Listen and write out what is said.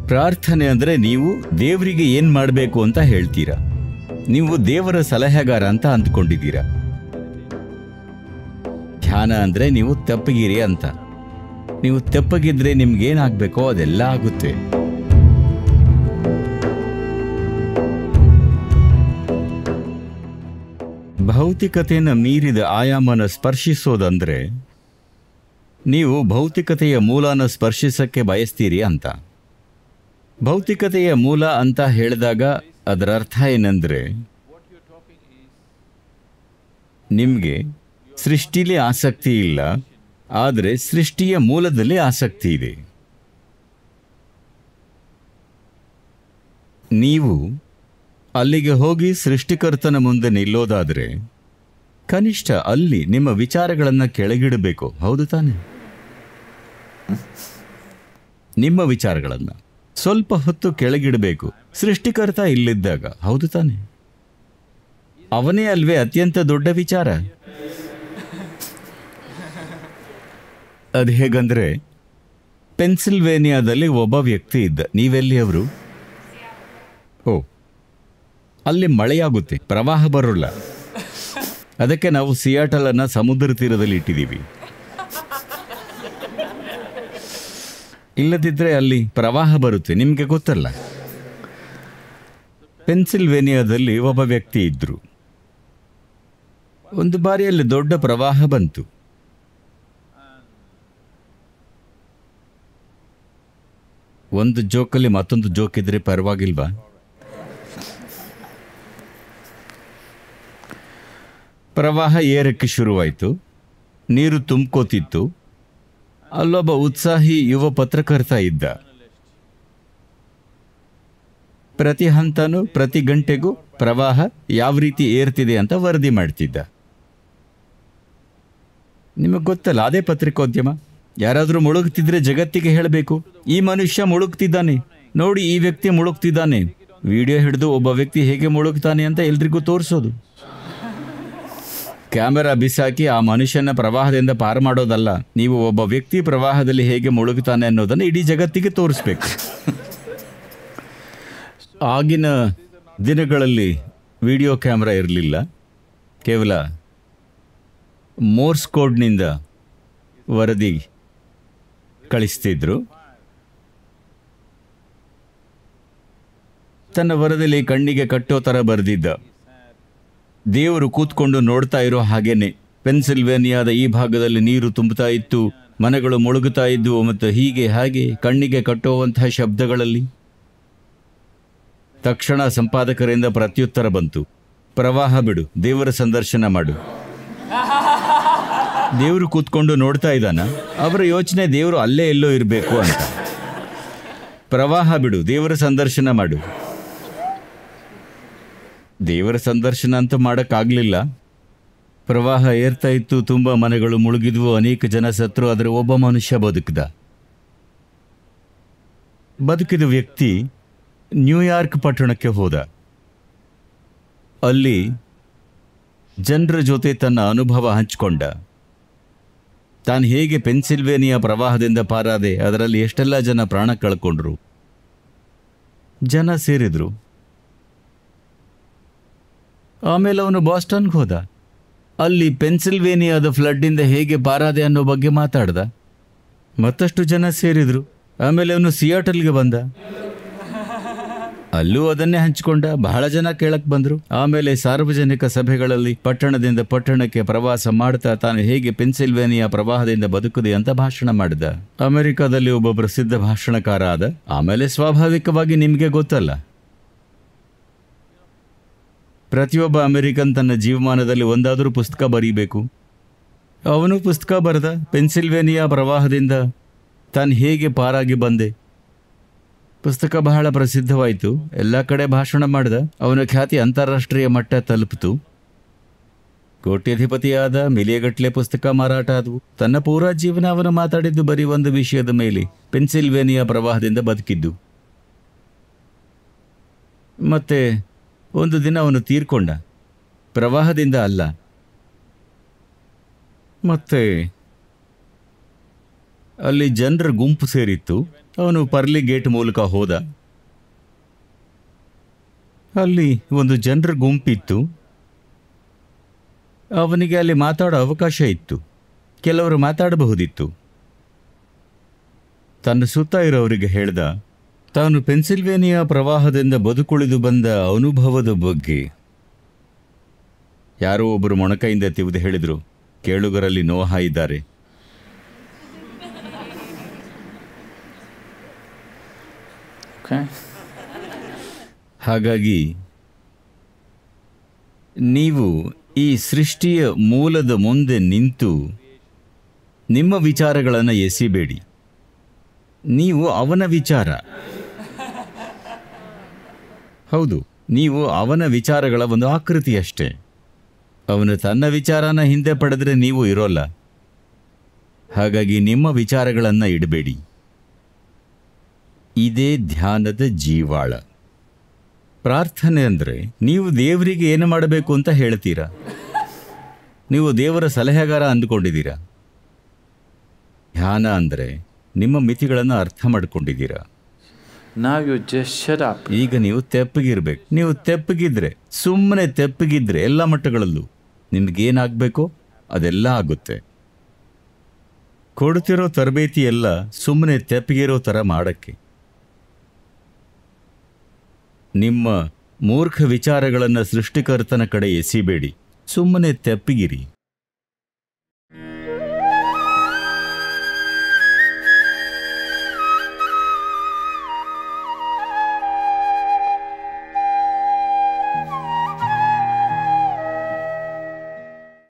ಪ್ರಾರ್ಥನೆ ಅಂದರೆ ನೀವು ದೇವರಿಗೆ ಏನು ಮಾಡಬೇಕು ಅಂತ ಹೇಳ್ತೀರಾ ನೀವು ದೇವರ ಸಲಹೆಗಾರ ಅಂತ ಅಂದ್ಕೊಂಡಿದ್ದೀರಾ ಧ್ಯಾನ ಅಂದರೆ ನೀವು ತೆಪ್ಪಗಿರಿ ಅಂತ ನೀವು ತೆಪ್ಪಗಿದ್ರೆ ನಿಮ್ಗೇನಾಗಬೇಕೋ ಅದೆಲ್ಲ ಆಗುತ್ತೆ ಭೌತಿಕತೆಯನ್ನು ಮೀರಿದ ಆಯಾಮನ ಸ್ಪರ್ಶಿಸೋದಂದ್ರೆ ನೀವು ಭೌತಿಕತೆಯ ಮೂಲನ ಸ್ಪರ್ಶಿಸಕ್ಕೆ ಬಯಸ್ತೀರಿ ಅಂತ ಭೌತಿಕತೆಯ ಮೂಲ ಅಂತ ಹೇಳಿದಾಗ ಅದರ ಅರ್ಥ ಏನಂದ್ರೆ ನಿಮಗೆ ಸೃಷ್ಟಿಲಿ ಆಸಕ್ತಿ ಇಲ್ಲ ಆದರೆ ಸೃಷ್ಟಿಯ ಮೂಲದಲ್ಲಿ ಆಸಕ್ತಿ ಇದೆ ನೀವು ಅಲ್ಲಿಗೆ ಹೋಗಿ ಸೃಷ್ಟಿಕರ್ತನ ಮುಂದೆ ನಿಲ್ಲೋದಾದರೆ ಕನಿಷ್ಠ ಅಲ್ಲಿ ನಿಮ್ಮ ವಿಚಾರಗಳನ್ನು ಕೆಳಗಿಡಬೇಕು ಹೌದು ತಾನೆ ನಿಮ್ಮ ವಿಚಾರಗಳನ್ನು ಸ್ವಲ್ಪ ಹೊತ್ತು ಕೆಳಗಿಡಬೇಕು ಸೃಷ್ಟಿಕರ್ತ ಇಲ್ಲಿದ್ದಾಗ ಹೌದು ತಾನೆ ಅವನೇ ಅಲ್ವೇ ಅತ್ಯಂತ ದೊಡ್ಡ ವಿಚಾರ ಅದು ಹೇಗಂದ್ರೆ ಪೆನ್ಸಿಲ್ವೇನಿಯಾದಲ್ಲಿ ಒಬ್ಬ ವ್ಯಕ್ತಿ ಇದ್ದ ನೀವೆಲ್ಲಿ ಅವರು ಓ ಅಲ್ಲಿ ಮಳೆಯಾಗುತ್ತೆ ಪ್ರವಾಹ ಬರೋಲ್ಲ ಅದಕ್ಕೆ ನಾವು ಸಿಯಾಟಲ್ ಅನ್ನ ಸಮುದ್ರ ತೀರದಲ್ಲಿ ಇಟ್ಟಿದ್ದೀವಿ ಇಲ್ಲದಿದ್ದರೆ ಅಲ್ಲಿ ಪ್ರವಾಹ ಬರುತ್ತೆ ನಿಮಗೆ ಗೊತ್ತಲ್ಲ ಪೆನ್ಸಿಲ್ವೇನಿಯಾದಲ್ಲಿ ಒಬ್ಬ ವ್ಯಕ್ತಿ ಇದ್ರು ಒಂದು ಬಾರಿ ಅಲ್ಲಿ ದೊಡ್ಡ ಪ್ರವಾಹ ಬಂತು ಒಂದು ಜೋಕಲ್ಲಿ ಮತ್ತೊಂದು ಜೋಕ್ ಇದ್ರೆ ಪರವಾಗಿಲ್ವಾ ಪ್ರವಾಹ ಏರಕ್ಕೆ ಶುರುವಾಯಿತು ನೀರು ತುಂಬ್ಕೋತಿತ್ತು ಅಲ್ಲೊಬ್ಬ ಉತ್ಸಾಹಿ ಯುವ ಪತ್ರಕರ್ತ ಇದ್ದ ಪ್ರತಿ ಹಂತನೂ ಪ್ರತಿ ಗಂಟೆಗೂ ಪ್ರವಾಹ ಯಾವ ರೀತಿ ಏರ್ತಿದೆ ಅಂತ ವರದಿ ಮಾಡ್ತಿದ್ದ ನಿಮಗೆ ಗೊತ್ತಲ್ಲ ಅದೇ ಪತ್ರಿಕೋದ್ಯಮ ಯಾರಾದರೂ ಮುಳುಗ್ತಿದ್ರೆ ಜಗತ್ತಿಗೆ ಹೇಳಬೇಕು ಈ ಮನುಷ್ಯ ಮುಳುಗ್ತಿದ್ದಾನೆ ನೋಡಿ ಈ ವ್ಯಕ್ತಿ ಮುಳುಗ್ತಿದ್ದಾನೆ ವಿಡಿಯೋ ಹಿಡಿದು ಒಬ್ಬ ವ್ಯಕ್ತಿ ಹೇಗೆ ಮುಳುಗ್ತಾನೆ ಅಂತ ಎಲ್ರಿಗೂ ತೋರಿಸೋದು ಕ್ಯಾಮೆರಾ ಬಿಸಾಕಿ ಆ ಮನುಷ್ಯನ ಪ್ರವಾಹದಿಂದ ಪಾರು ಮಾಡೋದಲ್ಲ ನೀವು ಒಬ್ಬ ವ್ಯಕ್ತಿ ಪ್ರವಾಹದಲ್ಲಿ ಹೇಗೆ ಮುಳುಗುತ್ತಾನೆ ಅನ್ನೋದನ್ನು ಇಡೀ ಜಗತ್ತಿಗೆ ತೋರಿಸ್ಬೇಕು ಆಗಿನ ದಿನಗಳಲ್ಲಿ ವಿಡಿಯೋ ಕ್ಯಾಮ್ರಾ ಇರಲಿಲ್ಲ ಕೇವಲ ಮೋರ್ಸ್ ಕೋಡ್ನಿಂದ ವರದಿ ಕಳಿಸ್ತಿದ್ರು ತನ್ನ ವರದಿಯಲ್ಲಿ ಕಣ್ಣಿಗೆ ಕಟ್ಟೋ ಥರ ಬರೆದಿದ್ದ ದೇವರು ಕೂತ್ಕೊಂಡು ನೋಡ್ತಾ ಇರೋ ಹಾಗೇನೆ ಪೆನ್ಸಿಲ್ವೇನಿಯಾದ ಈ ಭಾಗದಲ್ಲಿ ನೀರು ತುಂಬುತ್ತಾ ಇತ್ತು ಮನೆಗಳು ಮುಳುಗುತ್ತಾ ಇದ್ವು ಮತ್ತು ಹೀಗೆ ಹಾಗೆ ಕಣ್ಣಿಗೆ ಕಟ್ಟುವಂತಹ ಶಬ್ದಗಳಲ್ಲಿ ತಕ್ಷಣ ಸಂಪಾದಕರಿಂದ ಪ್ರತ್ಯುತ್ತರ ಬಂತು ಪ್ರವಾಹ ಬಿಡು ದೇವರ ಸಂದರ್ಶನ ಮಾಡು ದೇವರು ಕೂತ್ಕೊಂಡು ನೋಡ್ತಾ ಇದ್ದಾನ ಅವರ ಯೋಚನೆ ದೇವರು ಅಲ್ಲೇ ಎಲ್ಲೋ ಇರಬೇಕು ಅಂತ ಪ್ರವಾಹ ಬಿಡು ದೇವರ ಸಂದರ್ಶನ ಮಾಡು ದೇವರ ಸಂದರ್ಶನ ಅಂತೂ ಮಾಡೋಕ್ಕಾಗಲಿಲ್ಲ ಪ್ರವಾಹ ಏರ್ತಾ ಇತ್ತು ತುಂಬ ಮನೆಗಳು ಮುಳುಗಿದ್ವು ಅನೇಕ ಜನ ಸತ್ರು ಆದರೆ ಒಬ್ಬ ಮನುಷ್ಯ ಬದುಕಿದ ಬದುಕಿದ ವ್ಯಕ್ತಿ ನ್ಯೂಯಾರ್ಕ್ ಪಟ್ಟಣಕ್ಕೆ ಹೋದ ಅಲ್ಲಿ ಜನರ ಜೊತೆ ತನ್ನ ಅನುಭವ ಹಂಚಿಕೊಂಡ ತಾನು ಹೇಗೆ ಪೆನ್ಸಿಲ್ವೇನಿಯಾ ಪ್ರವಾಹದಿಂದ ಪಾರಾದೆ ಅದರಲ್ಲಿ ಎಷ್ಟೆಲ್ಲ ಜನ ಪ್ರಾಣ ಕಳ್ಕೊಂಡ್ರು ಜನ ಸೇರಿದ್ರು ಆಮೇಲೆ ಅವನು ಬಾಸ್ಟನ್ಗೆ ಹೋದ ಅಲ್ಲಿ ಪೆನ್ಸಿಲ್ವೇನಿಯಾದ ಫ್ಲಡ್ಡಿಂದ ಹೇಗೆ ಪಾರಾದೆ ಅನ್ನೋ ಬಗ್ಗೆ ಮಾತಾಡ್ದ ಮತ್ತಷ್ಟು ಜನ ಸೇರಿದ್ರು ಆಮೇಲೆ ಅವನು ಸಿಯಾಟಲ್ಗೆ ಬಂದ ಅಲ್ಲೂ ಅದನ್ನೇ ಹಂಚಿಕೊಂಡ ಬಹಳ ಜನ ಕೇಳಕ್ ಬಂದ್ರು ಆಮೇಲೆ ಸಾರ್ವಜನಿಕ ಸಭೆಗಳಲ್ಲಿ ಪಟ್ಟಣದಿಂದ ಪಟ್ಟಣಕ್ಕೆ ಪ್ರವಾಸ ಮಾಡ್ತಾ ತಾನು ಹೇಗೆ ಪೆನ್ಸಿಲ್ವೇನಿಯಾ ಪ್ರವಾಹದಿಂದ ಬದುಕುದೆ ಅಂತ ಭಾಷಣ ಮಾಡಿದ ಅಮೆರಿಕದಲ್ಲಿ ಒಬ್ಬ ಪ್ರಸಿದ್ಧ ಭಾಷಣಕಾರ ಆದ ಆಮೇಲೆ ಸ್ವಾಭಾವಿಕವಾಗಿ ನಿಮಗೆ ಗೊತ್ತಲ್ಲ ಪ್ರತಿಯೊಬ್ಬ ಅಮೆರಿಕನ್ ತನ್ನ ಜೀವಮಾನದಲ್ಲಿ ಒಂದಾದರೂ ಪುಸ್ತಕ ಬರೀಬೇಕು ಅವನು ಪುಸ್ತಕ ಬರೆದ ಪೆನ್ಸಿಲ್ವೇನಿಯಾ ಪ್ರವಾಹದಿಂದ ತಾನು ಹೇಗೆ ಪಾರಾಗಿ ಬಂದೆ ಪುಸ್ತಕ ಬಹಳ ಪ್ರಸಿದ್ಧವಾಯಿತು ಎಲ್ಲ ಕಡೆ ಭಾಷಣ ಮಾಡಿದ ಅವನ ಖ್ಯಾತಿ ಅಂತಾರಾಷ್ಟ್ರೀಯ ಮಟ್ಟ ತಲುಪಿತು ಕೋಟ್ಯಧಿಪತಿಯಾದ ಮಿಲಿಯಗಟ್ಲೆ ಪುಸ್ತಕ ಮಾರಾಟ ಆದವು ತನ್ನ ಪೂರಾ ಜೀವನ ಅವನು ಮಾತಾಡಿದ್ದು ಬರೀ ಒಂದು ವಿಷಯದ ಮೇಲೆ ಪೆನ್ಸಿಲ್ವೇನಿಯಾ ಪ್ರವಾಹದಿಂದ ಬದುಕಿದ್ದು ಮತ್ತೆ ಒಂದು ದಿನ ಅವನು ತೀರ್ಕೊಂಡ ಪ್ರವಾಹದಿಂದ ಅಲ್ಲ ಮತ್ತೆ ಅಲ್ಲಿ ಜನರ ಗುಂಪು ಸೇರಿತ್ತು ಅವನು ಪರ್ಲಿ ಗೇಟ್ ಮೂಲಕ ಹೋದ ಅಲ್ಲಿ ಒಂದು ಜನರ ಗುಂಪಿತ್ತು ಅವನಿಗೆ ಅಲ್ಲಿ ಮಾತಾಡೋ ಅವಕಾಶ ಇತ್ತು ಕೆಲವರು ಮಾತಾಡಬಹುದಿತ್ತು ತನ್ನ ಸುತ್ತ ಇರೋರಿಗೆ ಹೇಳ್ದ ತಾನು ಪೆನ್ಸಿಲ್ವೇನಿಯಾ ಪ್ರವಾಹದಿಂದ ಬದುಕುಳಿದು ಬಂದ ಅನುಭವದ ಬಗ್ಗೆ ಯಾರೋ ಒಬ್ಬರು ಮೊಣಕೈಯಿಂದ ತಿವಿದು ಹೇಳಿದರು ಕೇಳುಗರಲ್ಲಿ ನೋಹ ಇದ್ದಾರೆ Okay? ಹಾಗಾಗಿ ನೀವು ಈ ಸೃಷ್ಟಿಯ ಮೂಲದ ಮುಂದೆ ನಿಂತು ನಿಮ್ಮ ವಿಚಾರಗಳನ್ನು ಎಸಿಬೇಡಿ ನೀವು ಅವನ ವಿಚಾರ ಹೌದು ನೀವು ಅವನ ವಿಚಾರಗಳ ಒಂದು ಆಕೃತಿಯಷ್ಟೇ ಅವನು ತನ್ನ ವಿಚಾರನ ಹಿಂದೆ ಪಡೆದ್ರೆ ನೀವು ಇರೋಲ್ಲ ಹಾಗಾಗಿ ನಿಮ್ಮ ವಿಚಾರಗಳನ್ನು ಇಡಬೇಡಿ ಇದೇ ಧ್ಯಾನದ ಜೀವಾಳ ಪ್ರಾರ್ಥನೆ ಅಂದರೆ ನೀವು ದೇವರಿಗೆ ಏನು ಮಾಡಬೇಕು ಅಂತ ಹೇಳ್ತೀರಾ ನೀವು ದೇವರ ಸಲಹೆಗಾರ ಅಂದುಕೊಂಡಿದ್ದೀರಾ ಧ್ಯಾನ ಅಂದರೆ ನಿಮ್ಮ ಮಿತಿಗಳನ್ನು ಅರ್ಥ ಮಾಡ್ಕೊಂಡಿದ್ದೀರಾ Now you just shut up. ಈಗ ನೀವು ತೆಪ್ಪಗಿರ್ಬೇಕು ನೀವು ತೆಪ್ಪಗಿದ್ರೆ ಸುಮ್ಮನೆ ತೆಪ್ಪಗಿದ್ರೆ ಎಲ್ಲ ಮಟ್ಟಗಳಲ್ಲೂ ನಿಮ್ಗೇನಾಗಬೇಕೋ ಅದೆಲ್ಲ ಆಗುತ್ತೆ ಕೊಡ್ತಿರೋ ತರಬೇತಿ ಎಲ್ಲ ಸುಮ್ಮನೆ ತೆಪ್ಪಗಿರೋ ಥರ ಮಾಡಕ್ಕೆ ನಿಮ್ಮ ಮೂರ್ಖ ವಿಚಾರಗಳನ್ನು ಸೃಷ್ಟಿಕರ್ತನ ಕಡೆ ಎಸಿಬೇಡಿ ಸುಮ್ಮನೆ ತೆಪ್ಪಗಿರಿ